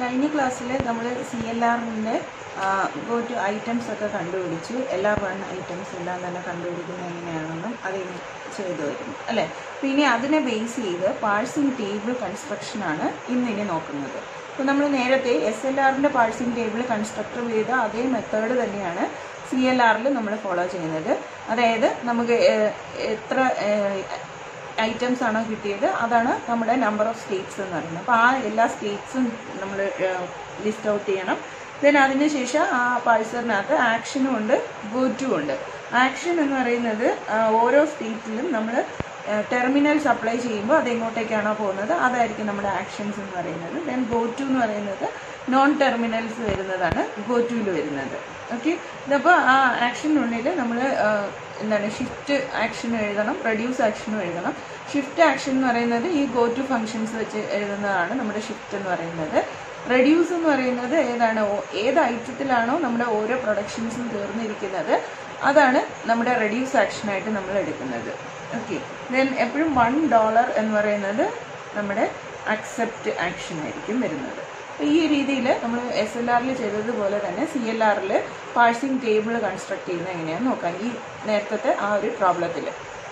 കഴിഞ്ഞ ക്ലാസ്സിൽ നമ്മൾ സി എൽ ആറിൻ്റെ ഗോ ടു ഐറ്റംസ് ഒക്കെ കണ്ടുപിടിച്ചു എല്ലാ വൺ ഐറ്റംസ് എല്ലാം തന്നെ കണ്ടുപിടിക്കുന്നത് എങ്ങനെയാണെന്നും അത് ഇനി ചെയ്തു വരുന്നു അല്ലേ അപ്പോൾ ഇനി അതിനെ ബേസ് ചെയ്ത് പാഴ്സിംഗ് ടേബിൾ കൺസ്ട്രക്ഷനാണ് ഇന്നിനി നോക്കുന്നത് അപ്പോൾ നമ്മൾ നേരത്തെ എസ് എൽ ആറിൻ്റെ പാഴ്സിംഗ് ടേബിൾ കൺസ്ട്രക്ട് ചെയ്ത അതേ മെത്തേഡ് തന്നെയാണ് സി എൽ ആറിൽ നമ്മൾ ഫോളോ ചെയ്യുന്നത് അതായത് നമുക്ക് ഏഹ്, എത്ര ഐറ്റംസ് ആണോ കിട്ടിയത് അതാണ് നമ്മുടെ നമ്പർ ഓഫ് സ്റ്റേറ്റ്സ് എന്ന് പറയുന്നത് അപ്പോൾ ആ എല്ലാ സ്റ്റേറ്റ്സും നമ്മൾ ലിസ്റ്റ് ഔട്ട് ചെയ്യണം ദെൻ അതിന് ശേഷം ആ പൾസറിനകത്ത് ആക്ഷനും ഉണ്ട് ഗോ ടു ഉണ്ട് ആക്ഷൻ എന്ന് പറയുന്നത് ആ, ഓരോ സ്റ്റേറ്റിലും നമ്മൾ ടെർമിനൽസ് അപ്ലൈ ചെയ്യുമ്പോൾ അത് എങ്ങോട്ടേക്കാണോ പോകുന്നത് അതായിരിക്കും നമ്മുടെ ആക്ഷൻസ് എന്ന് പറയുന്നത് ദെൻ ഗോ ടു എന്ന് പറയുന്നത് നോൺ ടെർമിനൽസ് വരുന്നതാണ് ഗോ ടുവിൽ വരുന്നത് ഓക്കെ ഇതപ്പോൾ ആ ആക്ഷനുള്ളിൽ നമ്മൾ എന്താണ് ഷിഫ്റ്റ് ആക്ഷൻ എഴുതണം റെഡ്യൂസ് ആക്ഷനും എഴുതണം ഷിഫ്റ്റ് ആക്ഷൻ എന്ന് പറയുന്നത് ഈ ഗോ ടു ഫങ്ഷൻസ് വെച്ച് എഴുതുന്നതാണ് നമ്മുടെ ഷിഫ്റ്റ് എന്ന് പറയുന്നത് റെഡ്യൂസ് എന്ന് പറയുന്നത് ഏതാണ് ഓ- ഏത് ഐറ്റത്തിലാണോ നമ്മുടെ ഓരോ പ്രൊഡക്ഷൻസും തീർന്നിരിക്കുന്നത് അതാണ് നമ്മുടെ റെഡ്യൂസ് ആക്ഷനായിട്ട് നമ്മൾ എടുക്കുന്നത് ഓക്കെ ദെൻ എപ്പോഴും വൺ ഡോളർ എന്ന് പറയുന്നത് നമ്മുടെ അക്സെപ്റ്റ് ആക്ഷൻ ആയിരിക്കും വരുന്നത് അപ്പോൾ ഈ രീതിയിൽ നമ്മൾ എസ് എൽ ആറിൽ ചെയ്തതുപോലെ തന്നെ സി എൽ ആറിൽ പാഴ്സിംഗ് ടേബിൾ കൺസ്ട്രക്ട് ചെയ്യുന്നത് എങ്ങനെയാണെന്ന് നോക്കാം ഈ നേരത്തെ ആ ഒരു പ്രോബ്ലത്തിൽ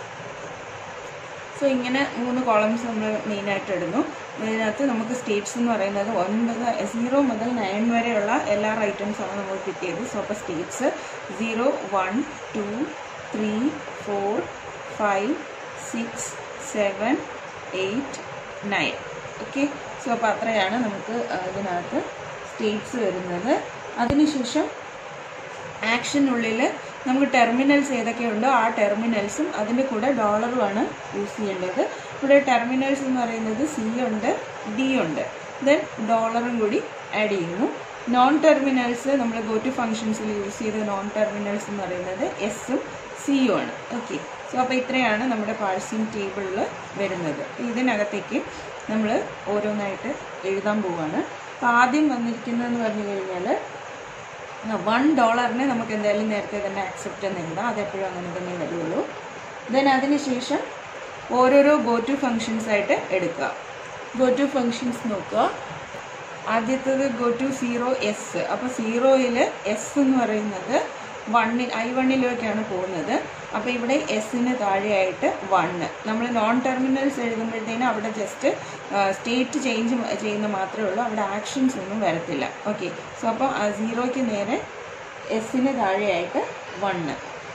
സോ ഇങ്ങനെ മൂന്ന് കോളംസ് നമ്മൾ മെയിനായിട്ട് ഇടുന്നു ഇതിനകത്ത് നമുക്ക് സ്റ്റേറ്റ്സ് എന്ന് പറയുന്നത് ഒൻപത് സീറോ മുതൽ നയൻ വരെയുള്ള എല്ലാ ഐറ്റംസാണ് നമുക്ക് കിട്ടിയത് സോ അപ്പോൾ states zero one two three four five six seven eight nine okay so അപ്പോൾ അത്രയാണ് നമുക്ക് ആ, ഇതിനകത്ത് സ്റ്റേറ്റ്സ് വരുന്നത് അതിനുശേഷം ആക്ഷനുള്ളിൽ നമുക്ക് ടെർമിനൽസ് ഏതൊക്കെയുണ്ടോ ആ ടെർമിനൽസും അതിൻ്റെ കൂടെ ഡോളറുമാണ് യൂസ് ചെയ്യേണ്ടത് ഇവിടെ ടെർമിനൽസ് എന്ന് പറയുന്നത് സി ഉണ്ട് ഡി ഉണ്ട് ദെൻ ഡോളറും കൂടി ആഡ് ചെയ്യുന്നു നോൺ ടെർമിനൽസ് നമ്മൾ ഗോ ടു ഫങ്ഷൻസിൽ യൂസ് ചെയ്ത നോൺ ടെർമിനൽസ് എന്ന് പറയുന്നത് എസും സിയും ആണ് ഓക്കെ സോ അപ്പോൾ ഇത്രയാണ് നമ്മുടെ പാഴ്സിംഗ് ടേബിളിൽ വരുന്നത് ഇതിനകത്തേക്ക് നമ്മൾ ഓരോന്നായിട്ട് എഴുതാൻ പോവുകയാണ് അപ്പോൾ ആദ്യം വന്നിരിക്കുന്നതെന്ന് പറഞ്ഞു കഴിഞ്ഞാൽ വൺ ഡോളറിനെ നമുക്ക് എന്തായാലും നേരത്തെ തന്നെ അക്സെപ്റ്റ് എന്ന് എഴുതാം അതെപ്പോഴും അങ്ങനെ തന്നെ വരുള്ളൂ ദെൻ അതിനുശേഷം ഓരോരോ ഗോ ടു ഫങ്ഷൻസ് ആയിട്ട് എടുക്കുക ഗോ ടു ഫങ്ഷൻസ് നോക്കുക ആദ്യത്തേത് ഗോ ടു സീറോ എസ് അപ്പോൾ സീറോയിൽ എസ് എന്ന് പറയുന്നത് വണ്ണിൽ ഐ വണ്ണിലേക്കാണ് പോകുന്നത് അപ്പോൾ ഇവിടെ എസ്സിന് താഴെയായിട്ട് വണ്ണ് നമ്മൾ നോൺ ടെർമിനൽസ് എഴുതുമ്പോഴത്തേനും അവിടെ ജസ്റ്റ് സ്റ്റേറ്റ് ചേഞ്ച് ചെയ്യുന്ന മാത്രമേ ഉള്ളൂ അവിടെ ആക്ഷൻസ് ഒന്നും വരത്തില്ല ഓക്കെ സോ അപ്പോൾ സീറോയ്ക്ക് നേരെ എസ്സിന് താഴെയായിട്ട് വണ്ണ്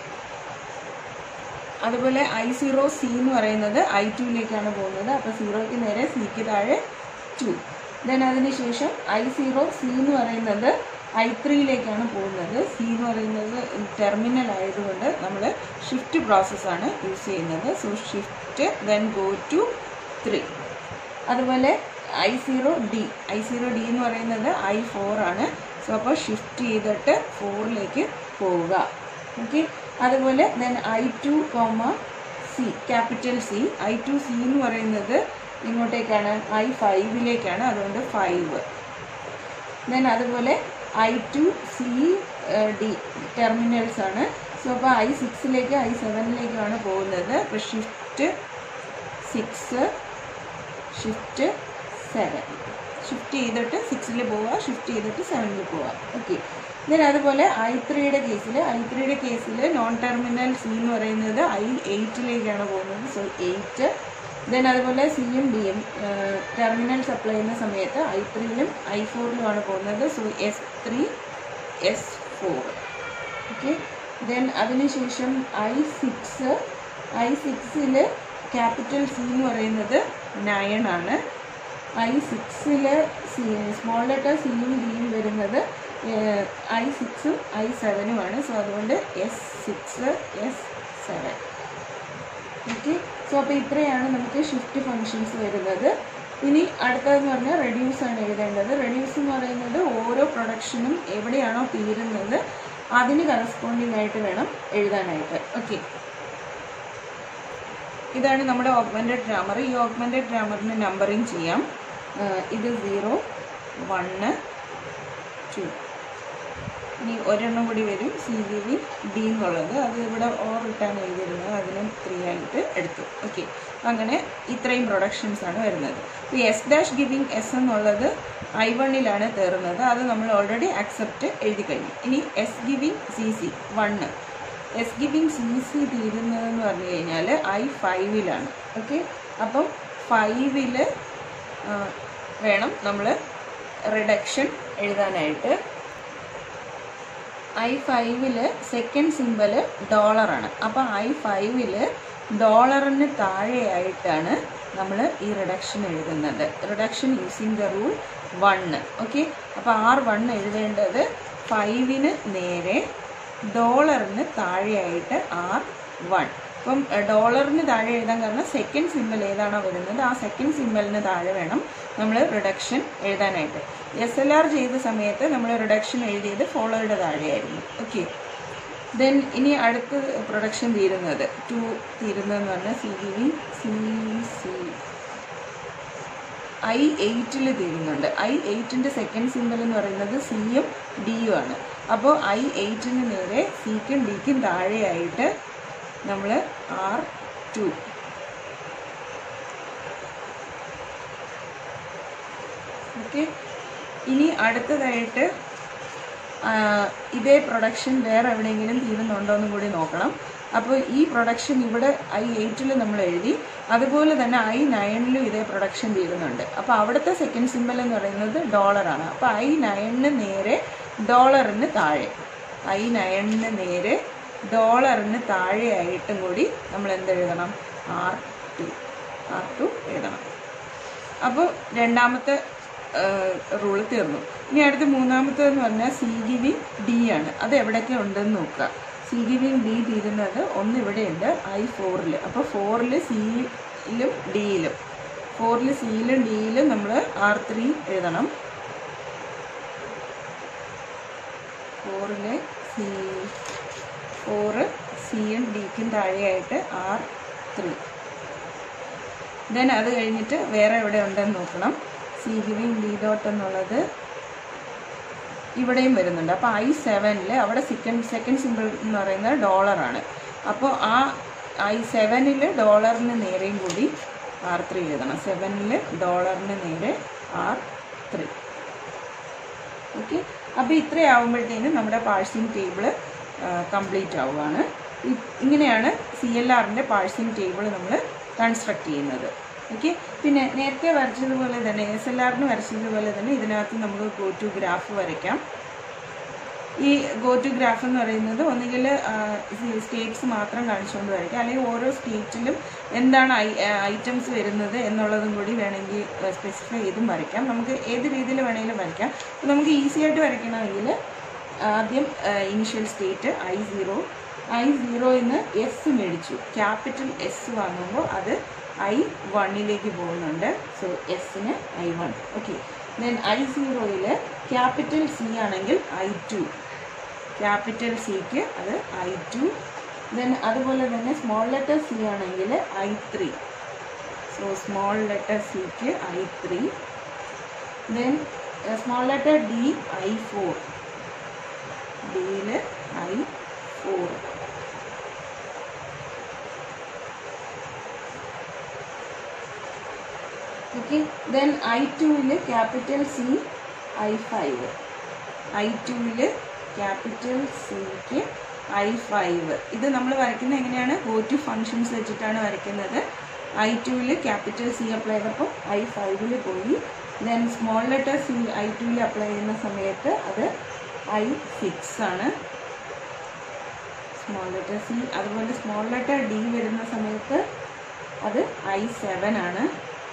അതുപോലെ ഐ സീറോ സി എന്ന് പറയുന്നത് ഐ ടുവിലേക്കാണ് പോകുന്നത് അപ്പോൾ സീറോയ്ക്ക് നേരെ സിക്ക് താഴെ ടു ദെൻ അതിനുശേഷം ഐ സീറോ സി എന്ന് പറയുന്നത് ഐ ത്രീയിലേക്കാണ് പോകുന്നത് സി എന്ന് പറയുന്നത് ടെർമിനൽ ആയതുകൊണ്ട് നമ്മൾ ഷിഫ്റ്റ് പ്രോസസ്സാണ് യൂസ് ചെയ്യുന്നത് so shift then go to three അതുപോലെ I zero D I zero D എന്ന് പറയുന്നത് ഐ ഫോർ ആണ് സോ അപ്പോൾ ഷിഫ്റ്റ് ചെയ്തിട്ട് ഫോറിലേക്ക് പോവുക ഓക്കെ അതുപോലെ then I two comma C capital C I two C എന്ന് പറയുന്നത് ഇങ്ങോട്ടേക്കാണ് ഐ ഫൈവിലേക്കാണ് അതുകൊണ്ട് ഫൈവ് ദെൻ അതുപോലെ I two C D terminals ആണ് സോ അപ്പോൾ ഐ സിക്സിലേക്ക് ഐ സെവനിലേക്കാണ് പോകുന്നത് അപ്പോൾ shift six shift seven shift ചെയ്തിട്ട് സിക്സിൽ പോവുക ഷിഫ്റ്റ് ചെയ്തിട്ട് സെവനിൽ പോവുക ഓക്കെ ദെൻ അതുപോലെ ഐ ത്രീയുടെ കേസിൽ ഐ ത്രീയുടെ കേസിൽ നോൺ ടെർമിനൽ സി എന്ന് പറയുന്നത് ഐ എയ്റ്റിലേക്കാണ് പോകുന്നത് സോ എയ്റ്റ് ദെൻ അതുപോലെ സിയും ഡിയും ടെർമിനൽ സപ്ലൈ ചെയ്യുന്ന സമയത്ത് ഐ ത്രീയിലും ഐ ഫോറിലുമാണ് പോകുന്നത് so S three S four okay then അതിനുശേഷം ഐ സിക്സ് ഐ സിക്സിൽ ക്യാപിറ്റൽ സി എന്ന് പറയുന്നത് നയൻ ആണ് ഐ സിക്സിൽ സി സ്മോൾ ലെറ്റർ സിയും ഡിയും വരുന്നത് ഐ സിക്സും ഐ സെവനുമാണ് സോ അതുകൊണ്ട് S six S seven okay so അപ്പോൾ ഇത്രയാണ് നമുക്ക് ഷിഫ്റ്റ് ഫങ്ഷൻസ് വരുന്നത് ഇനി അടുത്തതെന്ന് പറഞ്ഞാൽ റെഡ്യൂസ് ആണ് എഴുതേണ്ടത് റെഡ്യൂസ് എന്ന് പറയുന്നത് ഓരോ പ്രൊഡക്ഷനും എവിടെയാണോ തീരുന്നത് അതിന് കറസ്പോണ്ടിങ് ആയിട്ട് വേണം എഴുതാനായിട്ട് ഓക്കെ ഇതാണ് നമ്മുടെ ഓഗ്മെൻറ്റഡ് ഗ്രാമർ ഈ ഓഗ്മെൻറ്റഡ് ഗ്രാമറിന് നമ്പറിങ് ചെയ്യാം ആ, ഇത് സീറോ വണ്ണ് ടു ഇനി ഒരെണ്ണം കൂടി വരും സി വി വി ഡി എന്നുള്ളത് അത് ഇവിടെ ഓർ ഇട്ടാണ് എഴുതിയിരുന്നത് അതിനും ത്രീ ആയിട്ട് എടുത്തു ഓക്കെ അങ്ങനെ ഇത്രയും പ്രൊഡക്ഷൻസ് ആണ് വരുന്നത് ഈ എസ് ഡാഷ് ഗിവിങ് എസ് എന്നുള്ളത് ഐ വണ്ണിലാണ് തീർന്നത് അത് നമ്മൾ ഓൾറെഡി അക്സെപ്റ്റ് എഴുതി കഴിഞ്ഞു ഇനി S giving C C one S giving C C തീരുന്നതെന്ന് പറഞ്ഞു കഴിഞ്ഞാൽ ഐ ഫൈവിലാണ് ഓക്കെ അപ്പം ഫൈവിൽ വേണം നമ്മൾ റിഡക്ഷൻ എഴുതാനായിട്ട് ഐ ഫൈവില് സെക്കൻഡ് സിമ്പൽ ഡോളറാണ് അപ്പോൾ ഐ ഫൈവില് ഡോളറിന് താഴെയായിട്ടാണ് നമ്മൾ ഈ റിഡക്ഷൻ എഴുതുന്നത് reduction using the rule one okay അപ്പോൾ ആർ വൺ എഴുതേണ്ടത് ഫൈവിന് നേരെ ഡോളറിന് താഴെയായിട്ട് ആർ വൺ അപ്പം ഡോളറിന് താഴെ എഴുതാൻ കാരണം സെക്കൻഡ് സിമ്പൽ ഏതാണോ വരുന്നത് ആ സെക്കൻഡ് സിമ്പലിന് താഴെ വേണം നമ്മൾ റിഡക്ഷൻ എഴുതാനായിട്ട് എസ് എൽ ആർ ചെയ്ത സമയത്ത് നമ്മൾ റിഡക്ഷൻ എഴുതിയത് ഫോളോയുടെ താഴെയായിരുന്നു ഓക്കെ ദെൻ ഇനി അടുത്ത പ്രൊഡക്ഷൻ തീരുന്നത് ടു തീരുന്നതെന്ന് പറഞ്ഞാൽ C V C C I എയ്റ്റിൽ തീരുന്നുണ്ട് ഐ എയ്റ്റിൻ്റെ സെക്കൻഡ് സിമ്പൽ എന്ന് പറയുന്നത് സിയും ഡിയും ആണ് അപ്പോൾ ഐ എയ്റ്റിന് നേരെ സിക്കും ഡിക്കും താഴെയായിട്ട് നമ്മൾ ആർ ടു ഓക്കെ ഇനി അടുത്തതായിട്ട് ആ, ഇതേ പ്രൊഡക്ഷൻ വേറെ എവിടെയെങ്കിലും തീരുന്നുണ്ടോ എന്നും കൂടി നോക്കണം അപ്പോൾ ഈ പ്രൊഡക്ഷൻ ഇവിടെ ഐ എയ്റ്റിൽ നമ്മൾ എഴുതി അതുപോലെ തന്നെ ഐ നയനിലും ഇതേ പ്രൊഡക്ഷൻ തീരുന്നുണ്ട് അപ്പോൾ അവിടുത്തെ സെക്കൻഡ് സിമ്പൽ എന്ന് പറയുന്നത് ഡോളറാണ് അപ്പോൾ ഐ നയനിന് നേരെ ഡോളറിന് താഴെ ഐ നയനിന് നേരെ ഡോളറിന് താഴെയായിട്ടും കൂടി നമ്മൾ എന്ത് എഴുതണം ആർ ടു ആർ ടു എഴുതണം അപ്പോൾ രണ്ടാമത്തെ റൂൾ തീർന്നു ഇനി അടുത്ത മൂന്നാമത്തേന്ന് പറഞ്ഞാൽ സി ഗിവിങ് ഡി ആണ് അത് എവിടെയൊക്കെ ഉണ്ടെന്ന് നോക്കുക സി ഗിവിങ് ഡി തീരുന്നത് ഒന്ന് ഇവിടെയുണ്ട് ഐ ഫോറിൽ അപ്പോൾ ഫോറിൽ സിയിലും ഡിയിലും ഫോറിൽ സിയിലും ഡിയിലും നമ്മൾ ആർ ത്രീ എഴുതണം ഫോറിലെ സി ഫോറ് സിയും ഡിക്കും താഴെയായിട്ട് ആർ ത്രീ ദെൻ അത് കഴിഞ്ഞിട്ട് വേറെ എവിടെ ഉണ്ടെന്ന് നോക്കണം സി ഗിവിങ് ഡി ഡോട്ട് എന്നുള്ളത് ഇവിടെയും വരുന്നുണ്ട് അപ്പോൾ ഐ സെവനിൽ അവിടെ സെക്കൻഡ് സെക്കൻഡ് സിമ്പിൾ എന്ന് പറയുന്നത് ഡോളറാണ് അപ്പോൾ ആ ഐ സെവനിൽ ഡോളറിന് നേരെയും കൂടി ആർ ത്രീ എഴുതണം സെവനിൽ ഡോളറിന് നേരെ ആർ ത്രീ ഓക്കെ അപ്പോൾ ഇത്രയാവുമ്പോഴത്തേനും നമ്മുടെ പാഴ്സിങ് ടേബിൾ കംപ്ലീറ്റ് ആവുകയാണ് ഇ- ഇങ്ങനെയാണ് സി എൽ ആറിൻ്റെ പാഴ്സിങ് ടേബിൾ നമ്മൾ കൺസ്ട്രക്ട് ചെയ്യുന്നത് ഓക്കെ പിന്നെ നേരത്തെ വരച്ചതുപോലെ തന്നെ എസ് എൽ ആറിന് വരച്ചതുപോലെ തന്നെ ഇതിനകത്ത് നമുക്ക് ഗോ ടു ഗ്രാഫ് വരയ്ക്കാം ഈ ഗോ ടു ഗ്രാഫ് എന്ന് പറയുന്നത് ഒന്നുകിൽ സ്റ്റേറ്റ്സ് മാത്രം കാണിച്ചുകൊണ്ട് വരയ്ക്കാം അല്ലെങ്കിൽ ഓരോ സ്റ്റേറ്റിലും എന്താണ് ഐറ്റംസ് വരുന്നത് എന്നുള്ളതും കൂടി വേണമെങ്കിൽ സ്പെസിഫൈ ചെയ്തും വരയ്ക്കാം നമുക്ക് ഏത് രീതിയിൽ വേണമെങ്കിലും വരയ്ക്കാം അപ്പോൾ നമുക്ക് ഈസി ആയിട്ട് വരയ്ക്കണമെങ്കിൽ ആദ്യം initial state I zero I സീറോയിൽ നിന്ന് എസ് മേടിച്ചു ക്യാപിറ്റൽ എസ് വാങ്ങുമ്പോൾ അത് ഐ വണ്ണിലേക്ക് പോകുന്നുണ്ട് സോ എസ്സിന് I one okay then I സീറോയിൽ ക്യാപിറ്റൽ സി ആണെങ്കിൽ ഐ ടു ക്യാപിറ്റൽ സിക്ക് അത് ഐ ടു ദെൻ അതുപോലെ തന്നെ സ്മോൾ ലെറ്റർ സി ആണെങ്കിൽ I three so small letter സിക്ക് I three then small letter D I four ഡിയിൽ I four okay then I ടുവിൽ capital C I five I ടുവിൽ capital സിക്ക് ഐ ഫൈവ് ഇത് നമ്മൾ വരയ്ക്കുന്നത് എങ്ങനെയാണ് ഗോ ടു ഫങ്ഷൻസ് വെച്ചിട്ടാണ് വരയ്ക്കുന്നത് ഐ ടുവിൽ ക്യാപിറ്റൽ സി അപ്ലൈ ചെയ്തപ്പോൾ ഐ ഫൈവിൽ പോയി then small letter C I ടുവിൽ അപ്ലൈ ചെയ്യുന്ന സമയത്ത് അത് ഐ സിക്സ് ആണ് സ്മോൾ ലെറ്റർ സി അതുപോലെ സ്മോൾ ലെറ്റർ ഡി വരുന്ന സമയത്ത് അത് ഐ സെവൻ ആണ്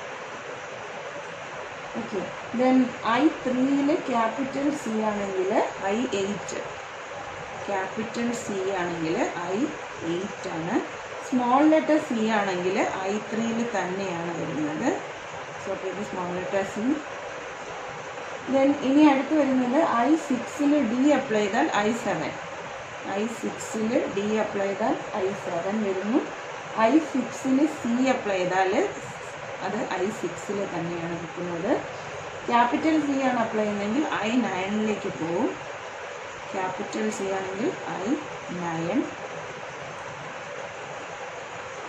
ഓക്കെ ദെൻ ഐ ത്രീയിൽ ക്യാപിറ്റൽ സി ആണെങ്കിൽ ഐ എയ്റ്റ് ക്യാപിറ്റൽ സി ആണെങ്കിൽ ഐ എയ്റ്റ് ആണ് സ്മോൾ ലെറ്റർ സി ആണെങ്കിൽ ഐ ത്രീയിൽ തന്നെയാണ് വരുന്നത് സോ ഇത് സ്മോൾ ലെറ്റർ സി ദെൻ ഇനി അടുത്ത് വരുന്നത് ഐ സിക്സിൽ ഡി അപ്ലൈ ചെയ്താൽ ഐ സെവൻ ഐ സിക്സിൽ ഡി അപ്ലൈ ചെയ്താൽ ഐ സെവൻ വരുന്നു ഐ സിക്സിൽ സി അപ്ലൈ ചെയ്താൽ അത് ഐ സിക്സിൽ തന്നെയാണ് നിൽക്കുന്നത് ക്യാപിറ്റൽ സി ആണ് അപ്ലൈ ചെയ്യുന്നതെങ്കിൽ ഐ നയനിലേക്ക് പോകും ക്യാപിറ്റൽ സി ആണെങ്കിൽ I nine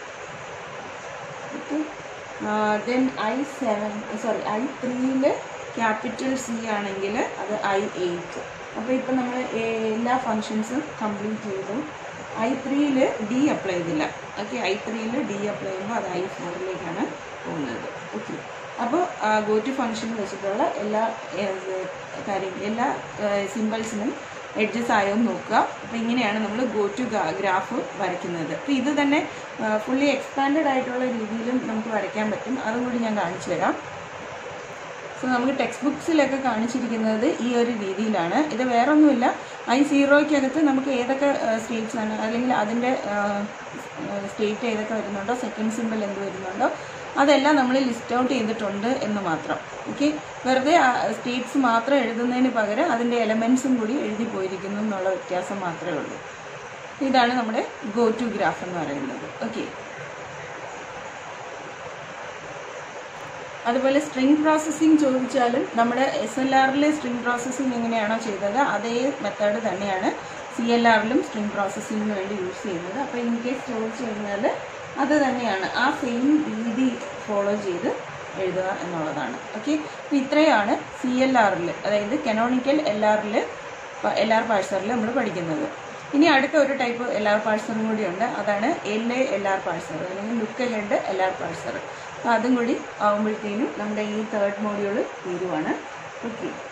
okay then I seven sorry I ത്രീയിൽ ക്യാപിറ്റൽ സി ആണെങ്കിൽ അത് ഐ എയ്റ്റ് അപ്പോൾ ഇപ്പം നമ്മൾ എല്ലാ ഫങ്ഷൻസും കംപ്ലീറ്റ് ചെയ്തു ഐ ത്രീയിൽ ഡി അപ്ലൈ ചെയ്തില്ല ഓക്കെ ഐ ത്രീയിൽ ഡി അപ്ലൈ ചെയ്യുമ്പോൾ അത് ഐ ഫോറിലേക്കാണ് പോകുന്നത് ഓക്കെ അപ്പോൾ ഗോ ടു ഫംഗ്ഷൻ വെച്ചിട്ടുള്ള എല്ലാ ഏഹ്, കാര്യം എല്ലാ സിമ്പിൾസിനും എഡ്ജസ് ആയോ എന്ന് നോക്കുക അപ്പോൾ ഇങ്ങനെയാണ് നമ്മൾ ഗോ ടു ഗ്രാഫ് വരയ്ക്കുന്നത് അപ്പോൾ ഇത് തന്നെ ഫുള്ളി എക്സ്പാൻഡഡ് ആയിട്ടുള്ള രീതിയിലും നമുക്ക് വരയ്ക്കാൻ പറ്റും അതും കൂടി ഞാൻ കാണിച്ചു തരാം സോ നമുക്ക് ടെക്സ്റ്റ് ബുക്സിലൊക്കെ കാണിച്ചിരിക്കുന്നത് ഈ ഒരു രീതിയിലാണ് ഇത് വേറൊന്നുമില്ല ഐ സീറോയ്ക്കകത്ത് നമുക്ക് ഏതൊക്കെ സ്റ്റേറ്റ്സ് ആണ് അല്ലെങ്കിൽ അതിൻ്റെ സ്റ്റേറ്റ് ഏതൊക്കെ വരുന്നുണ്ടോ സെക്കൻഡ് സിമ്പിൾ എന്ത് വരുന്നുണ്ടോ അതെല്ലാം നമ്മൾ ലിസ്റ്റ് ഔട്ട് ചെയ്തിട്ടുണ്ട് എന്ന് മാത്രം ഓക്കെ വെറുതെ സ്റ്റേറ്റ്സ് മാത്രം എഴുതുന്നതിന് പകരം അതിൻ്റെ എലമെൻസും കൂടി എഴുതി പോയിരിക്കുന്നു എന്നുള്ള വ്യത്യാസം മാത്രമേ ഉള്ളൂ ഇതാണ് നമ്മുടെ ഗോ ടു ഗ്രാഫ് എന്ന് പറയുന്നത് ഓക്കെ അതുപോലെ സ്ട്രിംഗ് പ്രോസസ്സിംഗ് ചോദിച്ചാലും നമ്മുടെ എസ് എൽ ആറിലെ സ്ട്രിംഗ് പ്രോസസ്സിംഗ് എങ്ങനെയാണോ ചെയ്തത് അതേ മെത്തേഡ് തന്നെയാണ് സി എൽ ആറിലും സ്ട്രിംഗ് പ്രോസസ്സിങ്ങിന് വേണ്ടി യൂസ് ചെയ്യുന്നത് അപ്പോൾ ഇൻ കേസ് ചോദിച്ചു കഴിഞ്ഞാൽ അത് തന്നെയാണ് ആ സെയിം രീതി ഫോളോ ചെയ്ത് എഴുതുക എന്നുള്ളതാണ് ഓക്കെ അപ്പോൾ ഇത്രയാണ് സി എൽ ആറിൽ അതായത് കനോണിക്കൽ എൽ ആറിൽ എൽ ആർ പാഴ്സറിൽ നമ്മൾ പഠിക്കുന്നത് ഇനി അടുത്ത ഒരു ടൈപ്പ് എൽ ആർ പാഴ്സറും കൂടി ഉണ്ട് അതാണ് L A L R parser അല്ലെങ്കിൽ look ahead L R parser അപ്പോൾ അതും കൂടി ആകുമ്പോഴത്തേനും നമ്മുടെ ഈ തേർഡ് മോഡ്യൂൾ തീരുവാണ് ഓക്കെ